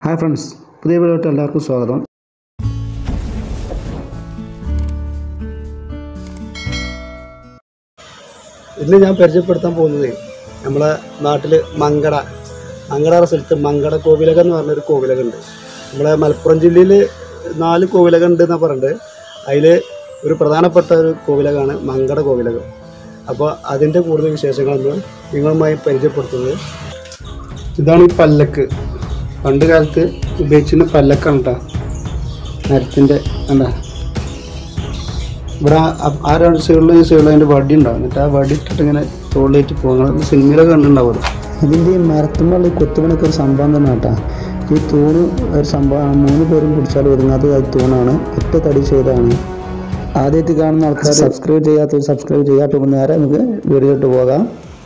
hi friends പുതിയ വീഡിയോട്ട് എല്ലാവർക്കും സ്വാഗതം ഇന്ന് ഞാൻ പരിചയപ്പെടുത്താൻ പോകുന്നത് നമ്മളെ നാട്ടിൽ മങ്കട മങ്കട എന്ന സ്ഥലത്ത് മങ്കട കോവിലകം എന്ന് പറഞ്ഞൊരു കോവിലകം ഉണ്ട് നമ്മളെ മലപ്പുറം ജില്ലയിൽ നാല് കോവിലകം ഉണ്ട് എന്നാണ് പറയുന്നത് അതിൽ ഒരു പ്രധാനപ്പെട്ട ഒരു കോവിലകമാണ് മങ്കട കോവിലകം അപ്പോൾ അതിൻ്റെ കൂടുതൽ വിശേഷങ്ങളൊന്ന് നിങ്ങളുമായി പരിചയപ്പെടുത്തുന്നത് ഇതാണ് ഈ പല്ലക്ക് പണ്ട് കാലത്ത് ഉപയോഗിച്ചിരുന്ന പല്ലക്കാണ് കേട്ടോ മരത്തിൻ്റെ എന്താ ഇവിടെ ആ- ആ രണ്ട് സൈഡിലും ഈ സൈഡിലും അതിൻ്റെ വടി ഉണ്ടാവും എന്നിട്ട് ആ വടി ഇട്ടിട്ട് ഇങ്ങനെ തോളിലേറ്റ് പോകുന്നത് സിനിമയിലൊക്കെ കണ്ടിട്ടുണ്ടാവും ഇതിൻ്റെ ഈ മരത്തുമ്പോൾ ഈ കൊത്തുപണിക്ക് ഒരു സംഭവം തന്നെ കേട്ടോ ഈ തൂണ് ഒരു സംഭവം മൂന്ന് പേരും പിടിച്ചാൽ ഒതുങ്ങാത്ത ഈ തൂണാണ് ഒറ്റ തടി ചെയ്തതാണ് ആദ്യമായിട്ട് കാണുന്ന ആൾക്കാർ സബ്സ്ക്രൈബ് ചെയ്യാത്തവർ സബ്സ്ക്രൈബ് ചെയ്യാത്ത ഇപ്പം നേരെ നമുക്ക് വീഡിയോട്ട് പോകാം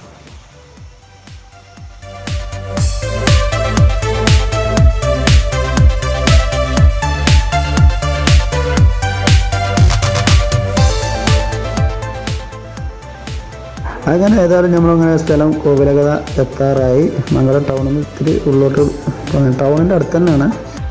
അങ്ങനെ ഏതായാലും നമ്മളങ്ങനെ സ്ഥലം കോവിലകഥ എത്താറായി മംഗള ടൗണിൽ നിന്ന് ഇത്തിരി ഉള്ളോട്ട് ടൗണിൻ്റെ അടുത്ത് തന്നെയാണ്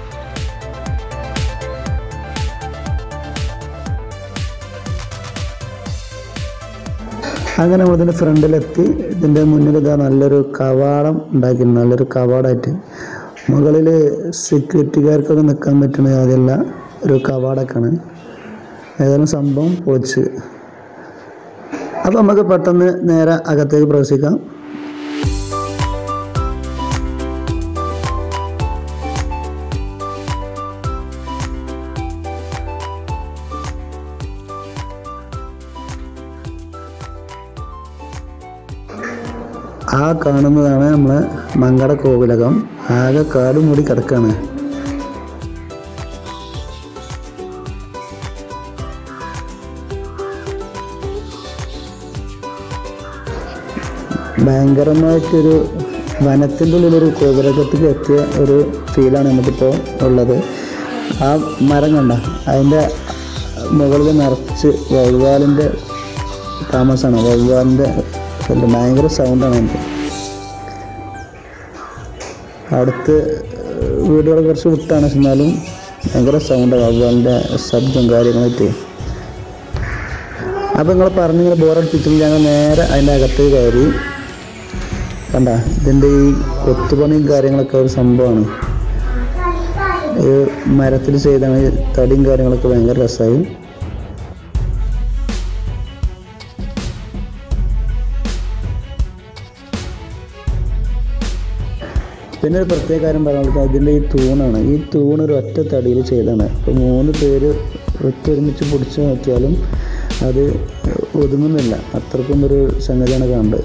അങ്ങനെ നമ്മൾ ഇതിൻ്റെ ഫ്രണ്ടിലെത്തി ഇതിൻ്റെ മുന്നിൽ ഇതാ നല്ലൊരു കവാടം ഉണ്ടാക്കിയിട്ടുണ്ട് നല്ലൊരു കവാടമായിട്ട് മുകളിൽ സെക്യൂരിറ്റിക്കാർക്കൊക്കെ നിൽക്കാൻ പറ്റുന്ന അതല്ല ഒരു കവാടൊക്കെയാണ് ഏതായാലും സംഭവം പോച്ച് അപ്പോൾ നമുക്ക് പെട്ടെന്ന് നേരെ അകത്തേക്ക് പ്രവേശിക്കാം ആ കാണുന്നതാണ് നമ്മളെ മങ്കട കോവിലകം ആകെ കാട് മൂടി കിടക്കാണ് ഭയങ്കരമായിട്ടൊരു വനത്തിൻ്റെ ഉള്ളിലൊരു കോപുരകത്തേക്ക് എത്തിയ ഒരു ഫീലാണ് നമുക്കിപ്പോൾ ഉള്ളത് ആ മരം കണ്ട അതിൻ്റെ മുകളിൽ നിറച്ച് വവ്വാലിൻ്റെ താമസമാണ് വവ്വാലിൻ്റെ ഇത് ഭയങ്കര സൗണ്ടാണ് എനിക്ക് അടുത്ത് വീടുകൾ കുറച്ച് വിട്ടാണ് എന്നാലും ഭയങ്കര സൗണ്ടാണ് വവ്വാലിൻ്റെ ശബ്ദം കാര്യങ്ങളായിട്ട് അപ്പോൾ നിങ്ങൾ പറഞ്ഞിങ്ങനെ ബോറടിപ്പിച്ചിട്ട് ഞങ്ങൾ നേരെ അതിൻ്റെ അകത്തേക്ക് കയറി കണ്ട ഇതിൻ്റെ ഈ കൊത്തുപണിയും കാര്യങ്ങളൊക്കെ ഒരു സംഭവമാണ് ഈ മരത്തിൽ ചെയ്താണ് ഈ തടിയും കാര്യങ്ങളൊക്കെ ഭയങ്കര രസമായി പിന്നെ ഒരു പ്രത്യേക കാര്യം പറയാനുള്ളത് ഇതിൻ്റെ ഈ തൂണാണ് ഈ തൂണ് ഒരു ഒറ്റ തടിയിൽ ചെയ്തതാണ് അപ്പോൾ മൂന്ന് പേര് ഒത്തൊരുമിച്ച് പിടിച്ച് നോക്കിയാലും അത് ഒതുങ്ങുന്നില്ല അത്രക്കും ഒരു സംഗതിയാണ് കാണേണ്ടത്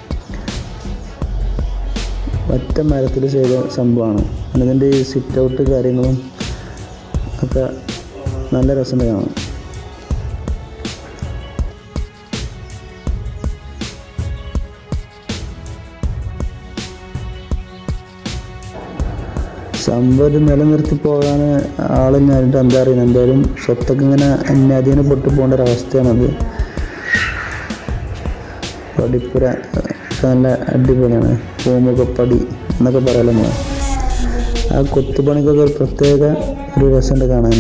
ഒറ്റ മരത്തിൽ ചെയ്ത സംഭവമാണ് പിന്നെ ഇതിൻ്റെ ഈ സിറ്റ് ഔട്ട് കാര്യങ്ങളും ഒക്കെ നല്ല രസമുണ്ട് കാണാൻ സംഭവം നിലനിർത്തി പോകാൻ ആളില്ലായിട്ട് എന്താ പറയുന്നത് എന്തായാലും സ്വത്തൊക്കെ ഇങ്ങനെ അന്യാധീനം പെട്ടു പോകേണ്ട ഒരവസ്ഥയാണത് പടിപ്പുര ഒക്കെ നല്ല അടിപൊളിയാണ് പൂമുഖപ്പടി എന്നൊക്കെ പറയാലോ നമ്മൾ ആ കൊത്തുപണിക്കൊക്കെ ഒരു പ്രത്യേക ഒരു രസമുണ്ട് കാണാൻ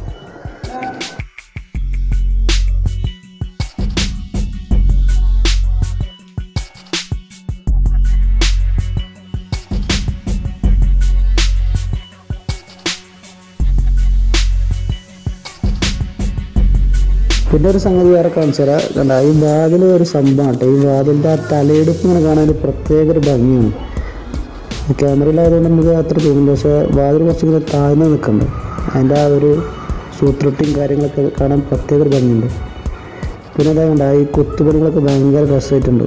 പിന്നെ ഒരു സംഗതി വേറെ കാണിച്ചു തരാം കണ്ട ഈ വാതിൽ ഒരു സംഭവം കേട്ടോ ഈ വാതിലിൻ്റെ ആ തലയെടുപ്പ് ഇങ്ങനെ കാണാൻ ഒരു പ്രത്യേക ഒരു ഭംഗിയാണ് ക്യാമറയിലായതുകൊണ്ട് നമുക്ക് അത്ര തോന്നില്ല പക്ഷേ വാതിൽ കുറച്ചിങ്ങനെ താഴ്ന്നു നിൽക്കുന്നുണ്ട് അതിൻ്റെ ആ ഒരു സൂത്രട്ടിയും കാര്യങ്ങളൊക്കെ കാണാൻ പ്രത്യേക ഒരു ഭംഗിയുണ്ട് പിന്നെ അതാ കണ്ട ഈ കൊത്തുപണികളൊക്കെ ഭയങ്കര രസമായിട്ടുണ്ട്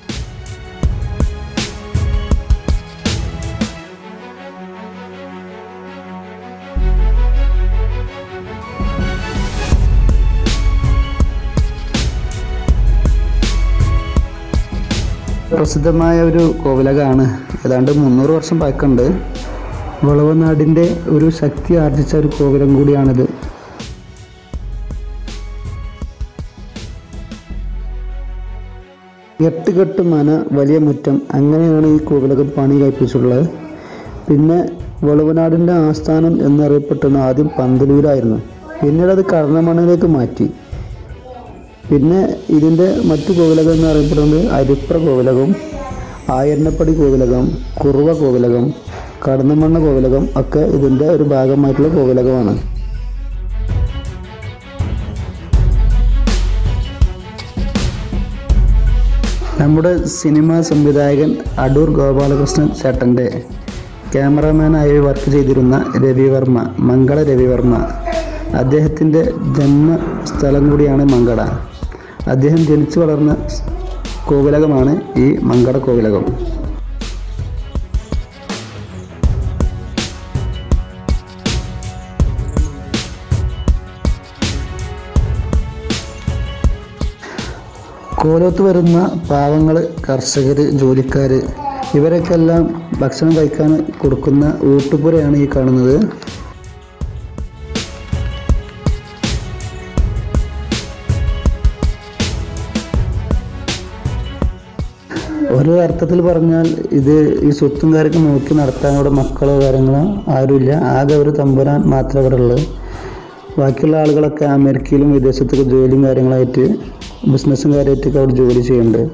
പ്രസിദ്ധമായ ഒരു കോവിലകമാണ് ഏതാണ്ട് മുന്നൂറ് വർഷം പഴക്കമുണ്ട് വളവനാടിൻ്റെ ഒരു ശക്തി ആർജിച്ച ഒരു കോവിലം കൂടിയാണിത് എട്ട് കെട്ട് മന വലിയ മുറ്റം അങ്ങനെയാണ് ഈ കോവിലകം പണി കഴിപ്പിച്ചിട്ടുള്ളത് പിന്നെ വളുവനാടിൻ്റെ ആസ്ഥാനം എന്നറിയപ്പെട്ടിരുന്ന ആദ്യം പന്തലൂരായിരുന്നു പിന്നീട് അത് കർണമണയിലേക്ക് മാറ്റി പിന്നെ ഇതിൻ്റെ മറ്റു കോവിലകം എന്ന് അറിയപ്പെടുന്നത് അരിപ്ര കോവിലകം ആയരണപ്പടി കോവിലകം കുറുവ കോവിലകം കടന്നമണ്ണ കോവിലകം ഒക്കെ ഇതിൻ്റെ ഒരു ഭാഗമായിട്ടുള്ള കോവിലകമാണ് നമ്മുടെ സിനിമാ സംവിധായകൻ അടൂർ ഗോപാലകൃഷ്ണൻ ചേട്ടൻ്റെ ക്യാമറാമാനായി വർക്ക് ചെയ്തിരുന്ന രവിവർമ്മ മംഗള രവിവർമ്മ അദ്ദേഹത്തിൻ്റെ ജന്മസ്ഥലം കൂടിയാണ് മങ്കട അദ്ദേഹം ജനിച്ചു വളർന്ന കോവിലകമാണ് ഈ മങ്കട കോവിലകം കോലോത്ത് വരുന്ന പാവങ്ങൾ കർഷകർ ജോലിക്കാർ ഇവരൊക്കെല്ലാം ഭക്ഷണം കഴിക്കാൻ കൊടുക്കുന്ന ഊട്ടുപുരയാണ് ഈ കാണുന്നത് ഒരു അർത്ഥത്തിൽ പറഞ്ഞാൽ ഇത് ഈ സ്വത്തും കാര്യമൊക്കെ നോക്കി നടത്താൻ ഇവിടെ മക്കളോ കാര്യങ്ങളോ ആരുമില്ല ആകെ ഒരു തമ്പുരാൻ മാത്രമേ ഇവിടെ ഉള്ളൂ ബാക്കിയുള്ള ആളുകളൊക്കെ അമേരിക്കയിലും വിദേശത്തൊക്കെ ജോലിയും കാര്യങ്ങളായിട്ട് ബിസിനസ്സും കാര്യമായിട്ടൊക്കെ അവിടെ ജോലി ചെയ്യുന്നുണ്ട്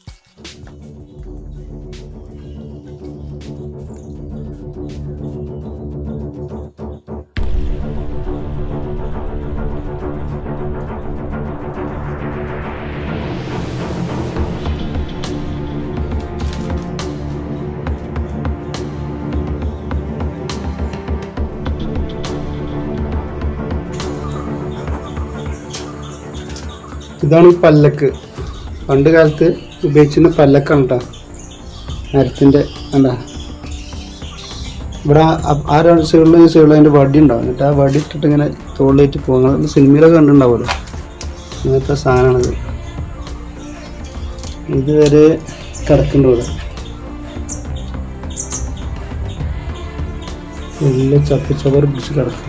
ഇതാണ് ഈ പല്ലക്ക് പണ്ട് കാലത്ത് ഉപയോഗിച്ചിരുന്ന പല്ലക്കാണ് കേട്ടോ മരത്തിൻ്റെ കണ്ടാ ഇവിടെ ആ- ആ രണ്ട് സൈഡിലും ഈ സൈഡിലും അതിൻ്റെ വടി ഉണ്ടാവും എന്നിട്ട് ആ വടി ഇട്ടിട്ട് ഇങ്ങനെ തോളിലേറ്റ് പോകും നിങ്ങൾ സിനിമയിലൊക്കെ കണ്ടിട്ടുണ്ടാവുമല്ലോ അങ്ങനത്തെ സാധനമാണിത് ഇതുവരെ കിടക്കുന്നുണ്ട് ഇവിടെ വലിയ ചപ്പ് ചവർ പിടിച്ച് കിടക്കും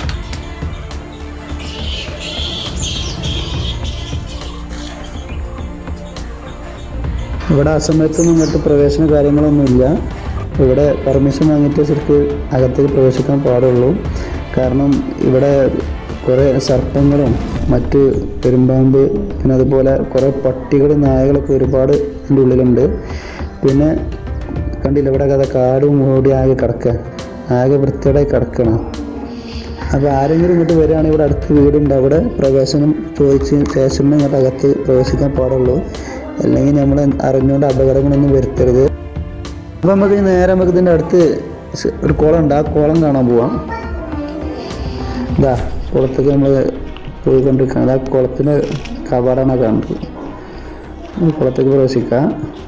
ഇവിടെ ആ സമയത്തൊന്നും ഇങ്ങോട്ട് പ്രവേശന കാര്യങ്ങളൊന്നുമില്ല ഇവിടെ പെർമിഷൻ വാങ്ങിയിട്ട് ശരിക്ക് അകത്തേക്ക് പ്രവേശിക്കാൻ പാടുള്ളൂ കാരണം ഇവിടെ കുറേ സർപ്പങ്ങളും മറ്റ് പെരുമ്പാമ്പ് പിന്നെ അതുപോലെ കുറേ പട്ടികൾ നായകളൊക്കെ ഒരുപാട് ഇതിൻ്റെ ഉള്ളിലുണ്ട് പിന്നെ കണ്ടില്ല ഇവിടെ കഥ കാട് മൂടി ആകെ കിടക്കുക ആകെ വൃത്തിയോടെ കിടക്കണം അപ്പോൾ ആരെങ്കിലും ഇങ്ങോട്ട് വരികയാണെങ്കിൽ ഇവിടെ അടുത്ത് വീടുണ്ട് അവിടെ പ്രവേശനം ചോദിച്ച് ശേഷം ഇങ്ങോട്ട് അകത്ത് പ്രവേശിക്കാൻ പാടുള്ളൂ അല്ലെങ്കിൽ നമ്മൾ അറിഞ്ഞുകൊണ്ട് അപകടങ്ങളൊന്നും വരുത്തരുത് അപ്പോൾ നമുക്ക് ഇനി നേരെ നമുക്ക് ഇതിൻ്റെ അടുത്ത് സ് ഒരു കുളം ഉണ്ട് ആ കുളം കാണാൻ പോവാം ഇതാ കുളത്തേക്ക് നമ്മൾ പോയിക്കൊണ്ടിരിക്കുകയാണ് ആ കുളത്തിൻ്റെ കവാടാണ് കാണുന്നത് ഈ കുളത്തേക്ക് പ്രവേശിക്കാം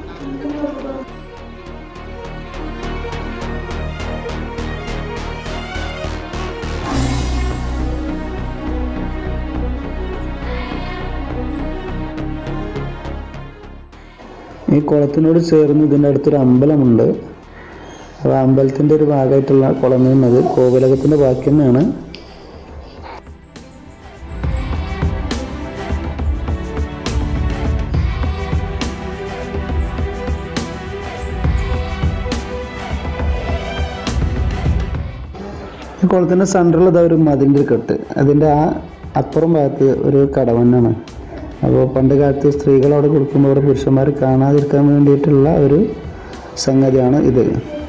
ഈ കുളത്തിനോട് ചേർന്ന് ഇതിൻ്റെ അടുത്തൊരു അമ്പലമുണ്ട് അപ്പോൾ അമ്പലത്തിൻ്റെ ഒരു ഭാഗമായിട്ടുള്ള കുളം എന്നത് കോവിലകത്തിൻ്റെ ബാക്കി തന്നെയാണ് ഈ കുളത്തിൻ്റെ സെൻറ്ററിൽ ഇതാ ഒരു മതിലിൻ്റെ ഒരു കെട്ട് അതിൻ്റെ ആ അപ്പുറം ഭാഗത്ത് ഒരു കടവന്നാണ് അപ്പോൾ പണ്ട് കാലത്ത് സ്ത്രീകൾ അവിടെ കൊടുക്കുമ്പോൾ അവിടെ പുരുഷന്മാർ കാണാതിരിക്കാൻ വേണ്ടിയിട്ടുള്ള ഒരു സംഗതിയാണ് ഇത്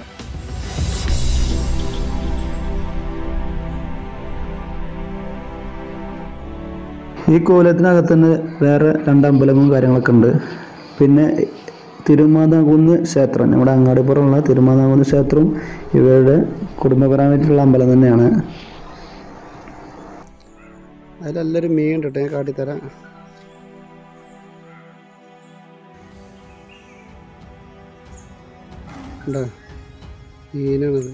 ഈ കോലത്തിനകത്ത് തന്നെ വേറെ രണ്ട് അമ്പലങ്ങളും കാര്യങ്ങളൊക്കെ ഉണ്ട് പിന്നെ തിരുമാതാകുന്ന് ക്ഷേത്രം നമ്മുടെ അങ്ങാടിപ്പുറമുള്ള തിരുമാതാകുന്ന് ക്ഷേത്രവും ഇവരുടെ കുടുംബപരമായിട്ടുള്ള അമ്പലം തന്നെയാണ് അതിലെല്ലാവരും മീൻ ഉണ്ട് കേട്ടോ ഞാൻ കാട്ടിത്തരാം ഉണ്ടോ മീനാണത്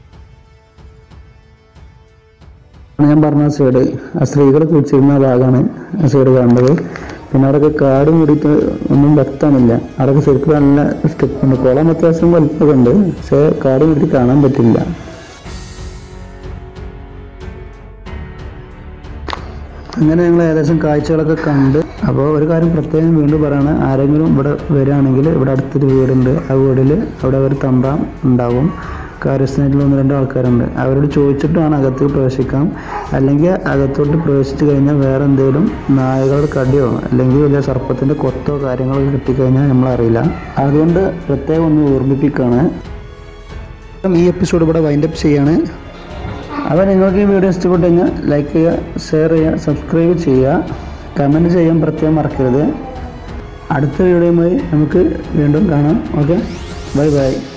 ഞാൻ പറഞ്ഞ സൈഡ് ആ സ്ത്രീകൾ കുളിച്ചിരുന്ന ആ ഭാഗമാണ് ആ സൈഡ് കാണുന്നത് പിന്നെ അവിടെയൊക്കെ കാട് മൂടിയിട്ട് ഒന്നും വ്യക്തമില്ല അവിടെയൊക്കെ ശരിക്കും നല്ല സ്റ്റെപ്പ് ഉണ്ട് കുളം അത്യാവശ്യം വലിപ്പമൊക്കെ ഉണ്ട് പക്ഷേ കാട് മൂടിയിട്ട് കാണാൻ പറ്റില്ല അങ്ങനെ ഞങ്ങൾ ഏകദേശം കാഴ്ചകളൊക്കെ കണ്ട് അപ്പോൾ ഒരു കാര്യം പ്രത്യേകം വീണ്ടും പറയാണ് ആരെങ്കിലും ഇവിടെ വരികയാണെങ്കിൽ ഇവിടെ അടുത്തൊരു വീടുണ്ട് ആ വീടിൽ അവിടെ ഒരു തമ്പ്രാൻ ഉണ്ടാവും കാര്യസ്ഥനായിട്ടുള്ള ഒന്ന് രണ്ട് ആൾക്കാരുണ്ട് അവരോട് ചോദിച്ചിട്ടാണ് അകത്ത് പ്രവേശിക്കാം അല്ലെങ്കിൽ അകത്തോട്ട് പ്രവേശിച്ചു കഴിഞ്ഞാൽ വേറെ എന്തെങ്കിലും നായകളുടെ കടിയോ അല്ലെങ്കിൽ വലിയ സർപ്പത്തിൻ്റെ കൊത്തോ കാര്യങ്ങളൊക്കെ കിട്ടിക്കഴിഞ്ഞാൽ നമ്മളറിയില്ല അതുകൊണ്ട് പ്രത്യേകം ഒന്ന് ഓർമ്മിപ്പിക്കുകയാണ് ഈ എപ്പിസോഡ് ഇവിടെ വൈൻഡപ്പ് ചെയ്യാണ് അപ്പോൾ നിങ്ങൾക്ക് ഈ വീഡിയോ ഇഷ്ടപ്പെട്ടു കഴിഞ്ഞാൽ ലൈക്ക് ചെയ്യുക ഷെയർ ചെയ്യുക സബ്സ്ക്രൈബ് ചെയ്യുക കമൻറ്റ് ചെയ്യാൻ പ്രത്യേകം മറക്കരുത് അടുത്ത വീഡിയോയുമായി നമുക്ക് വീണ്ടും കാണാം ഓക്കെ ബൈ ബൈ